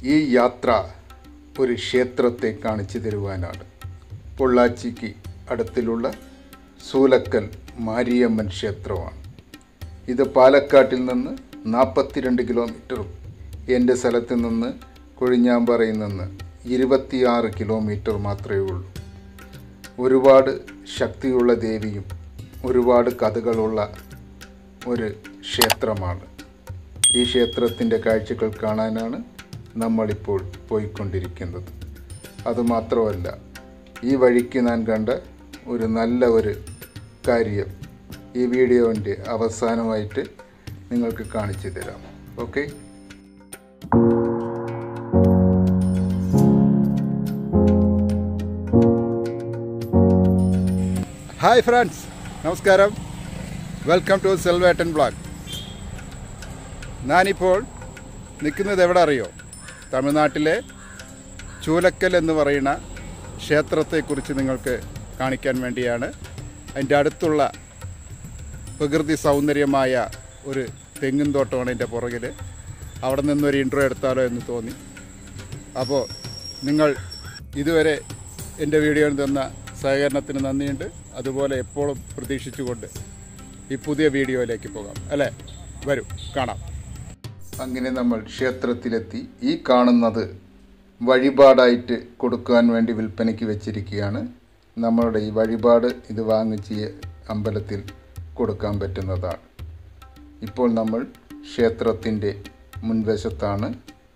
ഈ യാത്ര ഒരു ക്ഷേത്രത്തെ കാണിച്ചു തരുവാനാണ് പൊള്ളാച്ചിക്ക് അടുത്തിലുള്ള സൂലക്കൽ മാരിയമ്മൻ ക്ഷേത്രമാണ് ഇത് പാലക്കാട്ടിൽ നിന്ന് നാൽപ്പത്തിരണ്ട് കിലോമീറ്ററും എൻ്റെ സ്ഥലത്ത് നിന്ന് കൊഴിഞ്ഞാമ്പാറയിൽ നിന്ന് ഇരുപത്തിയാറ് കിലോമീറ്റർ മാത്രമേ ഉള്ളൂ ഒരുപാട് ശക്തിയുള്ള ദേവിയും ഒരുപാട് കഥകളുള്ള ഒരു ക്ഷേത്രമാണ് ഈ ക്ഷേത്രത്തിൻ്റെ കാഴ്ചകൾ കാണാനാണ് നമ്മളിപ്പോൾ പോയിക്കൊണ്ടിരിക്കുന്നത് അതുമാത്രമല്ല ഈ വഴിക്ക് ഞാൻ കണ്ട ഒരു നല്ല ഒരു കാര്യം ഈ വീഡിയോൻ്റെ അവസാനമായിട്ട് നിങ്ങൾക്ക് കാണിച്ചു തരാം ഓക്കെ ഹായ് ഫ്രണ്ട്സ് നമസ്കാരം വെൽക്കം ടു സെൽവേട്ടൻ ബ്ലോഗ് ഞാനിപ്പോൾ നിൽക്കുന്നത് എവിടെ അറിയോ തമിഴ്നാട്ടിലെ ചൂലക്കൽ എന്ന് പറയുന്ന ക്ഷേത്രത്തെക്കുറിച്ച് നിങ്ങൾക്ക് കാണിക്കാൻ വേണ്ടിയാണ് അതിൻ്റെ അടുത്തുള്ള പ്രകൃതി സൗന്ദര്യമായ ഒരു തെങ്ങിൻ തോട്ടമാണ് എൻ്റെ പുറകിൽ അവിടെ നിന്നൊരു ഇൻട്രോ എടുത്താലോ എന്ന് തോന്നി അപ്പോൾ നിങ്ങൾ ഇതുവരെ എൻ്റെ വീഡിയോയിൽ തന്ന സഹകരണത്തിന് നന്ദിയുണ്ട് അതുപോലെ എപ്പോഴും പ്രതീക്ഷിച്ചുകൊണ്ട് ഈ പുതിയ വീഡിയോയിലേക്ക് പോകാം അല്ലേ വരൂ കാണാം അങ്ങനെ നമ്മൾ ക്ഷേത്രത്തിലെത്തി ഈ കാണുന്നത് വഴിപാടായിട്ട് കൊടുക്കാൻ വേണ്ടി വിൽപ്പനയ്ക്ക് വെച്ചിരിക്കുകയാണ് നമ്മളുടെ ഈ വഴിപാട് ഇത് വാങ്ങിച്ച് ഈ അമ്പലത്തിൽ കൊടുക്കാൻ പറ്റുന്നതാണ് ഇപ്പോൾ നമ്മൾ ക്ഷേത്രത്തിൻ്റെ മുൻവശത്താണ്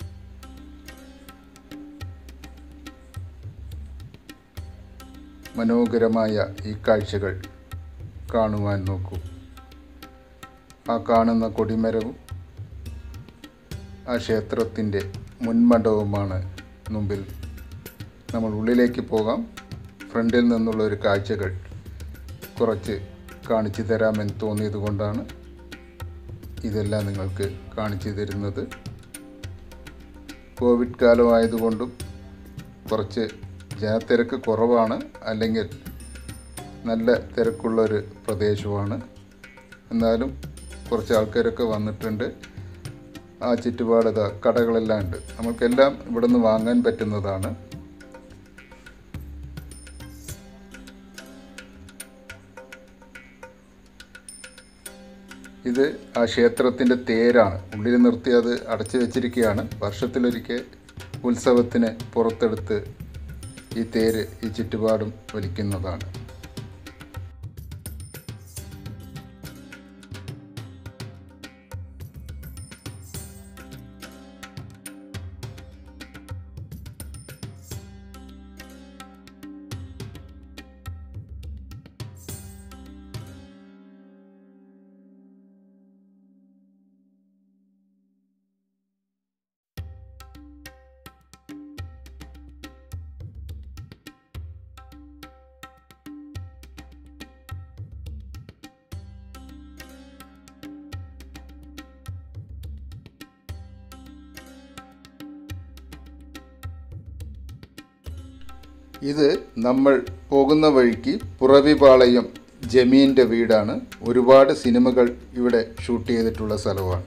മനോഹരമായ ഈ കാഴ്ചകൾ കാണുവാൻ നോക്കൂ ആ കാണുന്ന കൊടിമരവും ആ ക്ഷേത്രത്തിൻ്റെ മുൻമണ്ഡപവുമാണ് മുമ്പിൽ നമ്മൾ ഉള്ളിലേക്ക് പോകാം ഫ്രണ്ടിൽ നിന്നുള്ള ഒരു കാഴ്ചകൾ കുറച്ച് കാണിച്ചു തരാമെന്ന് തോന്നിയത് കൊണ്ടാണ് ഇതെല്ലാം നിങ്ങൾക്ക് കാണിച്ചു തരുന്നത് കോവിഡ് കാലമായതുകൊണ്ടും കുറച്ച് ജനത്തിരക്ക് കുറവാണ് അല്ലെങ്കിൽ നല്ല തിരക്കുള്ള ഒരു പ്രദേശമാണ് എന്നാലും കുറച്ച് ആൾക്കാരൊക്കെ വന്നിട്ടുണ്ട് ആ ചുറ്റുപാട് ഇതാ കടകളെല്ലാം ഉണ്ട് നമുക്കെല്ലാം ഇവിടെ നിന്ന് വാങ്ങാൻ പറ്റുന്നതാണ് ഇത് ആ ക്ഷേത്രത്തിൻ്റെ തേരാണ് ഉള്ളിൽ നിർത്തി അത് അടച്ചു വെച്ചിരിക്കുകയാണ് വർഷത്തിലൊരിക്കൽ ഉത്സവത്തിന് പുറത്തെടുത്ത് ഈ തേര് ഈ ചുറ്റുപാടും വലിക്കുന്നതാണ് ഇത് നമ്മൾ പോകുന്ന വഴിക്ക് പുറവിപാളയം ജമീൻ്റെ വീടാണ് ഒരുപാട് സിനിമകൾ ഇവിടെ ഷൂട്ട് ചെയ്തിട്ടുള്ള സ്ഥലമാണ്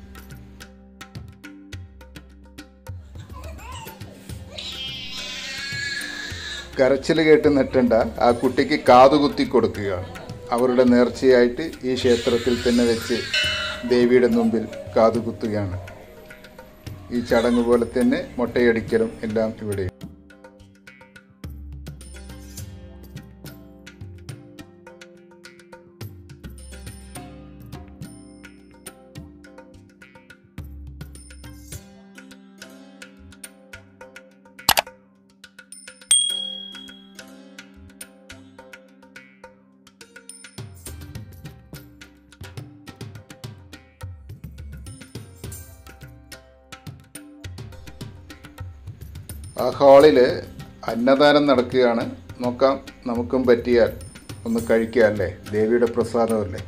കരച്ചിൽ കേട്ട് നെട്ടണ്ട ആ കുട്ടിക്ക് കാതുകുത്തി കൊടുക്കുകയാണ് അവരുടെ നേർച്ചയായിട്ട് ഈ ക്ഷേത്രത്തിൽ തന്നെ വെച്ച് ദേവിയുടെ മുമ്പിൽ കാതുകുത്തുകയാണ് ഈ ചടങ്ങ് പോലെ തന്നെ മൊട്ടയടിക്കലും എല്ലാം ഇവിടെ ആ ഹാളിൽ അന്നദാനം നടക്കുകയാണ് നോക്കാം നമുക്കും പറ്റിയാൽ ഒന്ന് കഴിക്കുക അല്ലേ ദേവിയുടെ പ്രസാദമല്ലേ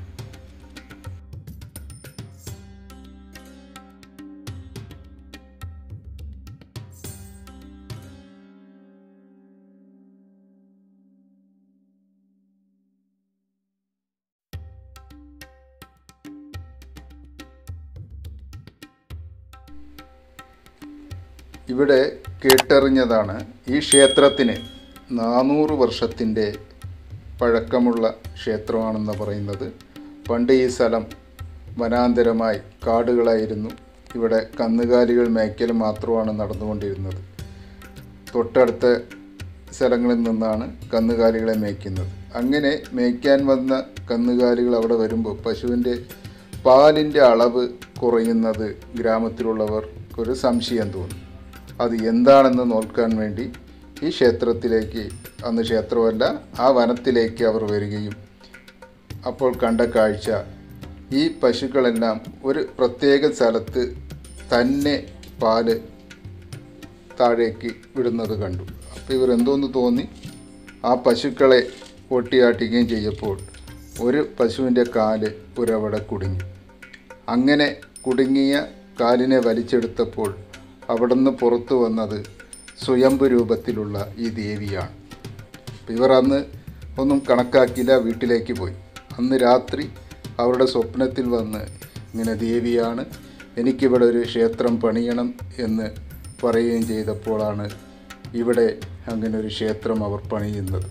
ഇവിടെ കേട്ടറിഞ്ഞതാണ് ഈ ക്ഷേത്രത്തിന് നാനൂറ് വർഷത്തിൻ്റെ പഴക്കമുള്ള ക്ഷേത്രമാണെന്ന് പറയുന്നത് പണ്ട് ഈ സ്ഥലം വനാന്തരമായി കാടുകളായിരുന്നു ഇവിടെ കന്നുകാലികൾ മേയ്ക്കൽ മാത്രമാണ് നടന്നുകൊണ്ടിരുന്നത് തൊട്ടടുത്ത സ്ഥലങ്ങളിൽ നിന്നാണ് കന്നുകാലികളെ മേയ്ക്കുന്നത് അങ്ങനെ മേയ്ക്കാൻ വന്ന കന്നുകാലികൾ അവിടെ വരുമ്പോൾ പശുവിൻ്റെ പാലിൻ്റെ അളവ് കുറയുന്നത് ഗ്രാമത്തിലുള്ളവർക്കൊരു സംശയം തോന്നി അത് എന്താണെന്ന് നോക്കാൻ വേണ്ടി ഈ ക്ഷേത്രത്തിലേക്ക് അന്ന് ക്ഷേത്രമല്ല ആ വനത്തിലേക്ക് അവർ വരികയും അപ്പോൾ കണ്ട കാഴ്ച ഈ പശുക്കളെല്ലാം ഒരു പ്രത്യേക സ്ഥലത്ത് തന്നെ പാല് താഴേക്ക് വിടുന്നത് കണ്ടു അപ്പോൾ ഇവർ എന്തോന്ന് തോന്നി ആ പശുക്കളെ ഒട്ടിയാട്ടിക്കുകയും ചെയ്യപ്പോൾ ഒരു പശുവിൻ്റെ കാല് ഒരവിടെ കുടുങ്ങി അങ്ങനെ കുടുങ്ങിയ കാലിനെ വലിച്ചെടുത്തപ്പോൾ അവിടുന്ന് പുറത്തു വന്നത് സ്വയംഭു രൂപത്തിലുള്ള ഈ ദേവിയാണ് അപ്പോൾ ഇവർ അന്ന് ഒന്നും കണക്കാക്കിയില്ല വീട്ടിലേക്ക് പോയി അന്ന് രാത്രി അവരുടെ സ്വപ്നത്തിൽ വന്ന് ഇങ്ങനെ ദേവിയാണ് എനിക്കിവിടെ ഒരു ക്ഷേത്രം പണിയണം എന്ന് പറയുകയും ചെയ്തപ്പോഴാണ് ഇവിടെ അങ്ങനെ ഒരു ക്ഷേത്രം അവർ പണിയുന്നത്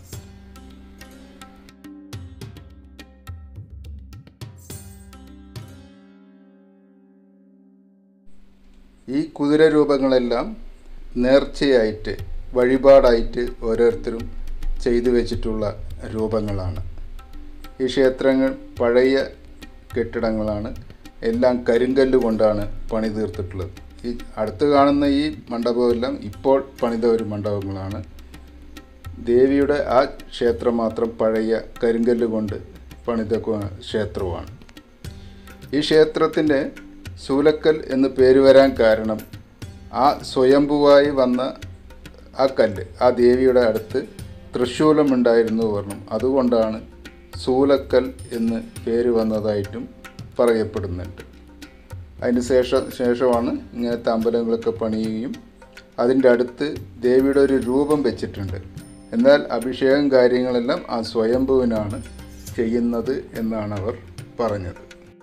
ഈ കുതിര രൂപങ്ങളെല്ലാം നേർച്ചയായിട്ട് വഴിപാടായിട്ട് ഓരോരുത്തരും ചെയ്തു വെച്ചിട്ടുള്ള രൂപങ്ങളാണ് ഈ ക്ഷേത്രങ്ങൾ പഴയ കെട്ടിടങ്ങളാണ് എല്ലാം കരിങ്കല്ല് കൊണ്ടാണ് പണി തീർത്തിട്ടുള്ളത് ഈ അടുത്ത് കാണുന്ന ഈ മണ്ഡപമെല്ലാം ഇപ്പോൾ പണിത ഒരു മണ്ഡപങ്ങളാണ് ദേവിയുടെ ആ ക്ഷേത്രം മാത്രം പഴയ കരിങ്കല്ല് കൊണ്ട് പണിത കു- ക്ഷേത്രമാണ് ഈ ക്ഷേത്രത്തിൻ്റെ ശൂലക്കൽ എന്ന് പേര് വരാൻ കാരണം ആ സ്വയംഭുവായി വന്ന ആ കല്ല് ആ ദേവിയുടെ അടുത്ത് തൃശൂലം ഉണ്ടായിരുന്നു പറഞ്ഞു അതുകൊണ്ടാണ് ശൂലക്കൽ എന്ന് പേര് വന്നതായിട്ടും പറയപ്പെടുന്നുണ്ട് അതിന് ശേഷം ശേഷമാണ് ഇങ്ങനത്തെ അമ്പലങ്ങളൊക്കെ പണിയുകയും അതിൻ്റെ അടുത്ത് ദേവിയുടെ ഒരു രൂപം വെച്ചിട്ടുണ്ട് എന്നാൽ അഭിഷേകം കാര്യങ്ങളെല്ലാം ആ സ്വയംഭുവിനാണ് ചെയ്യുന്നത് എന്നാണ് അവർ പറഞ്ഞത്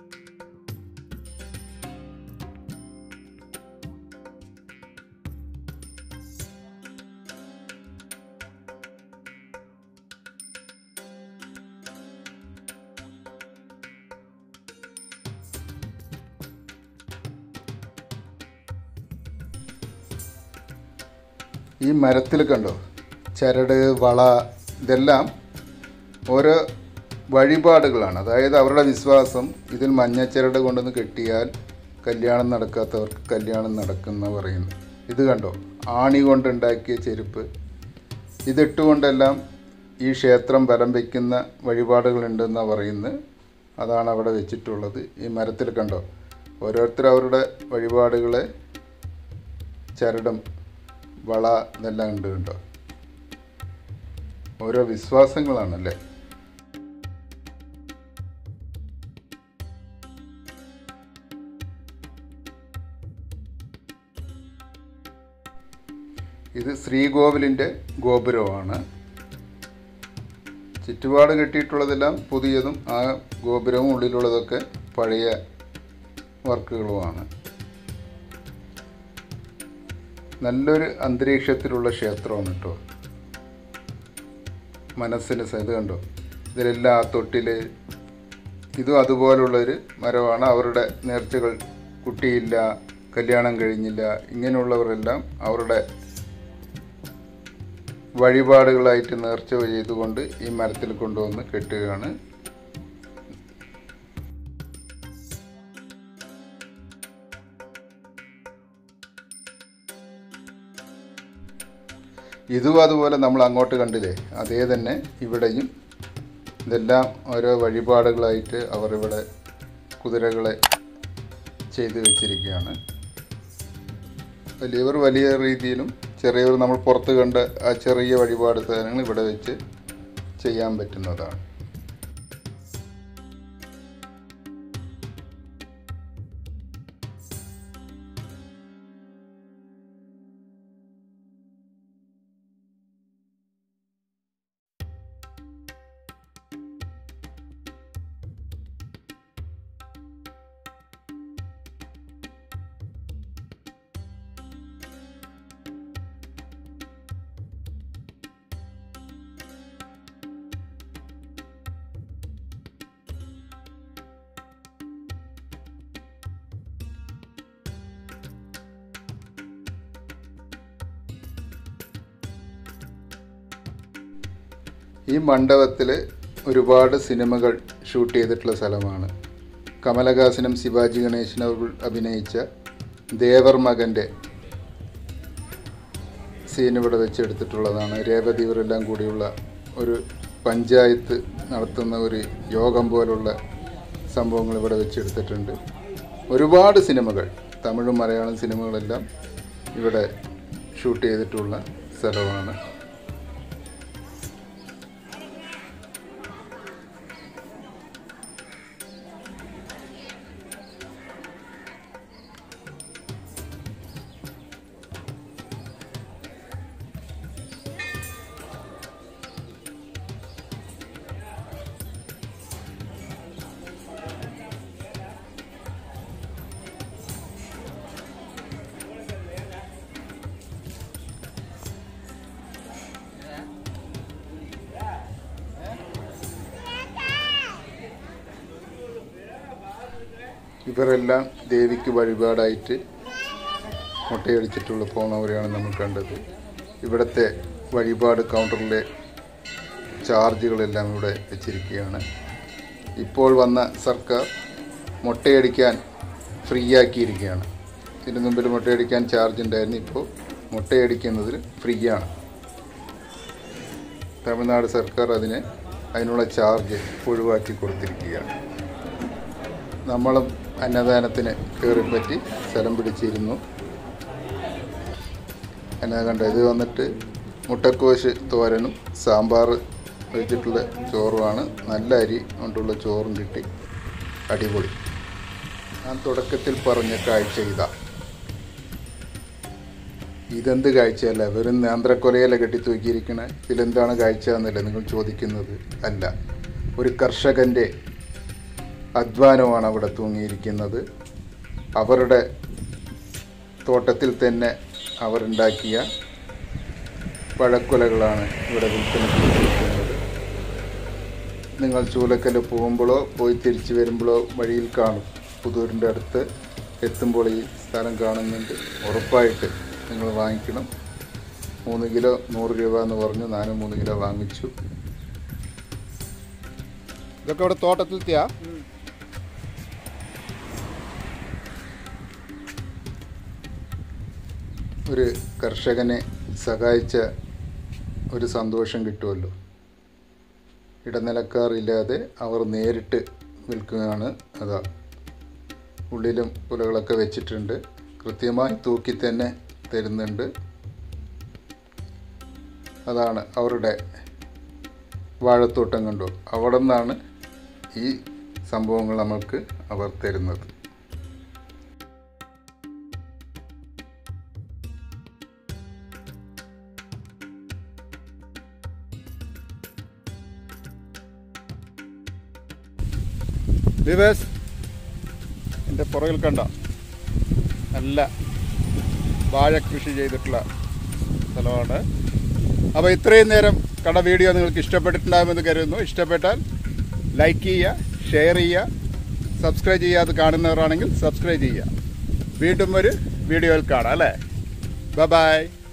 ഈ മരത്തിൽ കണ്ടോ ചരട് വള ഇതെല്ലാം ഓരോ വഴിപാടുകളാണ് അതായത് അവരുടെ വിശ്വാസം ഇതിൽ മഞ്ഞച്ചരട് കൊണ്ടുവന്ന് കെട്ടിയാൽ കല്യാണം നടക്കാത്തവർക്ക് കല്യാണം നടക്കുന്ന പറയുന്നു ഇത് കണ്ടോ ആണി കൊണ്ടുണ്ടാക്കിയ ചെരുപ്പ് ഇതിട്ടുകൊണ്ടെല്ലാം ഈ ക്ഷേത്രം ബലം വയ്ക്കുന്ന വഴിപാടുകളുണ്ടെന്നാണ് പറയുന്നത് അതാണ് അവിടെ വെച്ചിട്ടുള്ളത് ഈ മരത്തിൽ കണ്ടോ ഓരോരുത്തർ അവരുടെ വഴിപാടുകളെ ചരടും വള ഇതെല്ലാം ഉണ്ട് കണ്ടോ ഓരോ വിശ്വാസങ്ങളാണല്ലേ ഇത് ശ്രീകോവിലിൻ്റെ ഗോപുരമാണ് ചുറ്റുപാട് കെട്ടിയിട്ടുള്ളതെല്ലാം പുതിയതും ആ ഗോപുരവും ഉള്ളിലുള്ളതൊക്കെ പഴയ വർക്കുകളുമാണ് നല്ലൊരു അന്തരീക്ഷത്തിലുള്ള ക്ഷേത്രമാണ് കേട്ടോ മനസ്സിന് സ- ഇത് കണ്ടോ ഇതിലെല്ലാം ആ തൊട്ടിൽ ഇതും അതുപോലുള്ളൊരു മരമാണ് അവരുടെ നേർച്ചകൾ കുട്ടിയില്ല കല്യാണം കഴിഞ്ഞില്ല ഇങ്ങനെയുള്ളവരെല്ലാം അവരുടെ വഴിപാടുകളായിട്ട് നേർച്ച ചെയ്തുകൊണ്ട് ഈ മരത്തിൽ കൊണ്ടുവന്ന് കെട്ടുകയാണ് ഇതും അതുപോലെ നമ്മൾ അങ്ങോട്ട് കണ്ടില്ലേ അതേ തന്നെ ഇവിടെയും ഇതെല്ലാം ഓരോ വഴിപാടുകളായിട്ട് അവർ ഇവിടെ കുതിരകളെ ചെയ്തു വെച്ചിരിക്കുകയാണ് വലിയവർ വലിയ രീതിയിലും ചെറിയവർ നമ്മൾ പുറത്ത് കണ്ട ആ ചെറിയ വഴിപാട് സാധനങ്ങൾ ഇവിടെ വെച്ച് ചെയ്യാൻ പറ്റുന്നതാണ് ഈ മണ്ഡപത്തിൽ ഒരുപാട് സിനിമകൾ ഷൂട്ട് ചെയ്തിട്ടുള്ള സ്ഥലമാണ് കമലഹാസനും ശിവാജി ഗണേശനും അഭിനയിച്ച ദേവർ മകൻ്റെ സീൻ ഇവിടെ വെച്ചെടുത്തിട്ടുള്ളതാണ് രേവതി ഇവരെല്ലാം കൂടിയുള്ള ഒരു പഞ്ചായത്ത് നടത്തുന്ന ഒരു യോഗം പോലുള്ള സംഭവങ്ങൾ ഇവിടെ വെച്ചെടുത്തിട്ടുണ്ട് ഒരുപാട് സിനിമകൾ തമിഴും മലയാളം സിനിമകളെല്ലാം ഇവിടെ ഷൂട്ട് ചെയ്തിട്ടുള്ള സ്ഥലമാണ് ഇവരെല്ലാം ദേവിക്ക് വഴിപാടായിട്ട് മുട്ടയടിച്ചിട്ടുള്ള പോണവരെയാണ് നമ്മൾ കണ്ടത് ഇവിടുത്തെ വഴിപാട് കൗണ്ടറിലെ ചാർജുകളെല്ലാം ഇവിടെ വെച്ചിരിക്കുകയാണ് ഇപ്പോൾ വന്ന സർക്കാർ മുട്ടയടിക്കാൻ ഫ്രീ ആക്കിയിരിക്കുകയാണ് ഇതിനു മുമ്പിൽ മുട്ടയടിക്കാൻ ചാർജ് ഉണ്ടായിരുന്നു ഇപ്പോൾ മുട്ടയടിക്കുന്നതിൽ ഫ്രീ ആണ് തമിഴ്നാട് സർക്കാർ അതിന് അതിനുള്ള ചാർജ് ഒഴിവാക്കി കൊടുത്തിരിക്കുകയാണ് നമ്മളും അന്നദാനത്തിന് കയറിപ്പറ്റി സ്ഥലം പിടിച്ചിരുന്നു എന്നാ കണ്ട ഇത് വന്നിട്ട് മുട്ടക്കോശ് തോരനും സാമ്പാർ വെച്ചിട്ടുള്ള ചോറുമാണ് നല്ല അരി കൊണ്ടുള്ള ചോറും കിട്ടി അടിപൊളി ഞാൻ തുടക്കത്തിൽ പറഞ്ഞ കാഴ്ച ഇതാ ഇതെന്ത് കാഴ്ചയല്ല വെറും നേന്ത്രക്കൊലയല്ല കെട്ടിത്തൂക്കിയിരിക്കണേ ഇതിലെന്താണ് കാഴ്ച എന്നല്ല നിങ്ങൾ ചോദിക്കുന്നത് അല്ല ഒരു കർഷകൻ്റെ അധ്വാനമാണ് അവിടെ തൂങ്ങിയിരിക്കുന്നത് അവരുടെ തോട്ടത്തിൽ തന്നെ അവരുണ്ടാക്കിയ പഴക്കൊലകളാണ് ഇവിടെ വിൽപ്പനയ്ക്ക് വെച്ചിരിക്കുന്നത് നിങ്ങൾ ചൂലക്കല് പോകുമ്പോഴോ പോയി തിരിച്ചു വരുമ്പോഴോ വഴിയിൽ കാണും പുതൂരിൻ്റെ അടുത്ത് എത്തുമ്പോൾ ഈ സ്ഥലം കാണുന്നുണ്ട് ഉറപ്പായിട്ട് നിങ്ങൾ വാങ്ങിക്കണം മൂന്ന് കിലോ നൂറ് രൂപ എന്ന് പറഞ്ഞു ഞാനും മൂന്ന് കിലോ വാങ്ങിച്ചു ഇതൊക്കെ ഇവിടെ തോട്ടത്തിലെത്തിയാ ഒരു കർഷകനെ സഹായിച്ച ഒരു സന്തോഷം കിട്ടുമല്ലോ ഇടനിലക്കാറില്ലാതെ അവർ നേരിട്ട് വിൽക്കുകയാണ് അതാ ഉള്ളിലും പുലകളൊക്കെ വെച്ചിട്ടുണ്ട് കൃത്യമായി തൂക്കി തന്നെ തരുന്നുണ്ട് അതാണ് അവരുടെ വാഴത്തോട്ടം കണ്ടോ അവിടെ നിന്നാണ് ഈ സംഭവങ്ങൾ നമ്മൾക്ക് അവർ തരുന്നത് ദിവസ് എൻ്റെ പുറകിൽ കണ്ട നല്ല വാഴ കൃഷി ചെയ്തിട്ടുള്ള സ്ഥലമാണ് അപ്പോൾ ഇത്രയും നേരം കണ്ട വീഡിയോ നിങ്ങൾക്ക് ഇഷ്ടപ്പെട്ടിട്ടുണ്ടാകുമെന്ന് കരുതുന്നു ഇഷ്ടപ്പെട്ടാൽ ലൈക്ക് ചെയ്യുക ഷെയർ ചെയ്യുക സബ്സ്ക്രൈബ് ചെയ്യാതെ കാണുന്നവരാണെങ്കിൽ സബ്സ്ക്രൈബ് ചെയ്യുക വീണ്ടും ഒരു വീഡിയോയിൽ കാണാം അല്ലേ ബ ബായ്